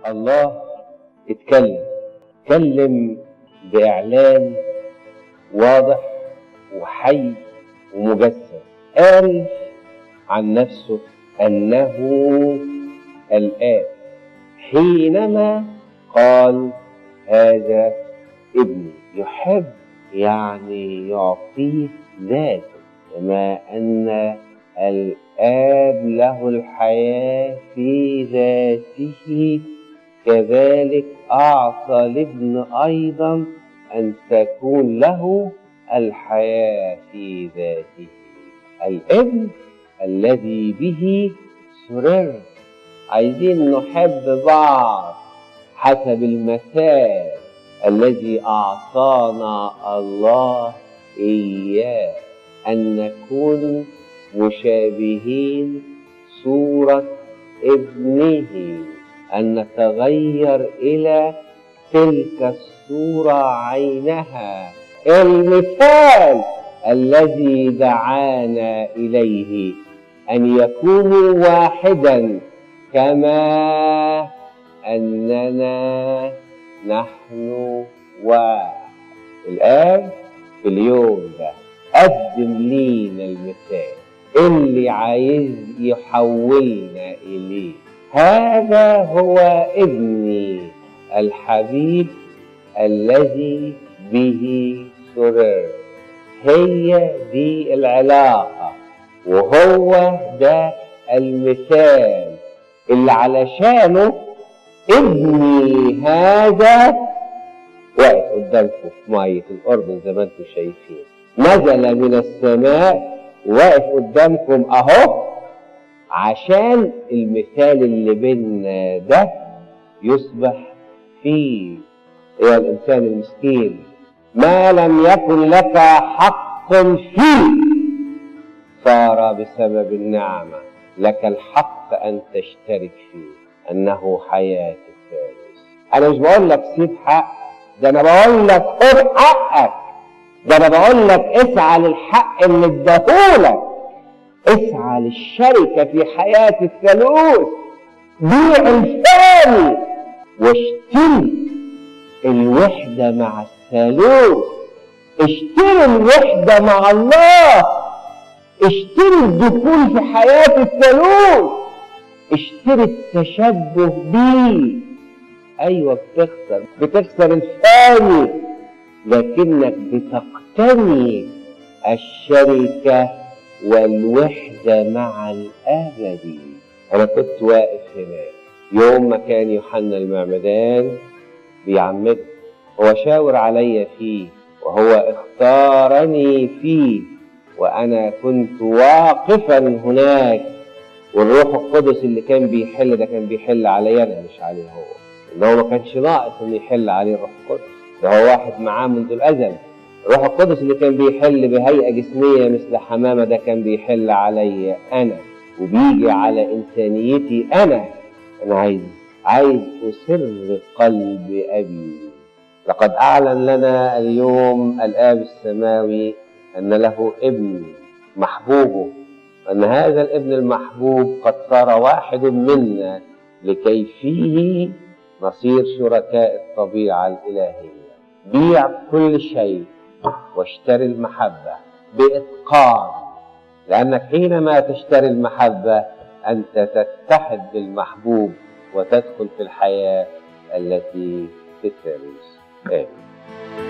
الله اتكلم اتكلم بإعلان واضح وحي ومجسد قال عن نفسه أنه الآب حينما قال هذا ابني يحب يعني يعطيه ذاته كما أن الآب له الحياة في ذاته كذلك أعطى الابن أيضا أن تكون له الحياة في ذاته الابن الذي به سرر عايزين نحب بعض حسب المثال الذي أعطانا الله إياه أن نكون مشابهين صورة ابنه أن نتغير إلى تلك الصورة عينها المثال الذي دعانا إليه أن يكونوا واحدا كما أننا نحن واحد الآن في اليوم ده قدم لينا المثال اللي عايز يحولنا إليه هذا هو ابني الحبيب الذي به سرر هي دي العلاقة وهو ده المثال اللي علشانه ابني هذا واقف قدامكم في مية الأردن زي ما انتم شايفين نزل من السماء واقف قدامكم أهو عشان المثال اللي بيننا ده يصبح فيه يا الإنسان المسكين ما لم يكن لك حق فيه صار بسبب النعمة لك الحق أن تشترك فيه أنه حياة الثالث أنا مش بقول لك سيب حق ده أنا بقول لك خد حقك ده أنا بقول لك اسعى للحق اللي اداهولك اسعى للشركة في حياة الثالوث بيع الفاني واشتري الوحدة مع الثالوث اشتري الوحدة مع الله اشتري الدخول في حياة الثالوث اشتري التشبه بيه ايوه بتخسر بتخسر الفاني لكنك بتقتني الشركة والوحدة مع الأبدي أنا كنت واقف هناك يوم ما كان يوحنا المعمدان بيعمد هو شاور عليا فيه وهو اختارني فيه وأنا كنت واقفا هناك والروح القدس اللي كان بيحل ده كان بيحل عليا أنا مش عليه هو إن هو ما كانش ناقص إنه يحل عليه الروح القدس ده هو واحد معاه منذ الأزل الروح القدس اللي كان بيحل بهيئة جسمية مثل حمامة ده كان بيحل علي أنا وبيجي على إنسانيتي أنا أنا عايز عايز أسر قلب أبي لقد أعلن لنا اليوم الآب السماوي أن له ابن محبوبه أن هذا الابن المحبوب قد صار واحد منا لكي فيه نصير شركاء الطبيعة الإلهية بيع كل شيء واشتري المحبة بإتقان لأنك حينما تشتري المحبة أنت تتحد بالمحبوب وتدخل في الحياة التي في الثالوث آمين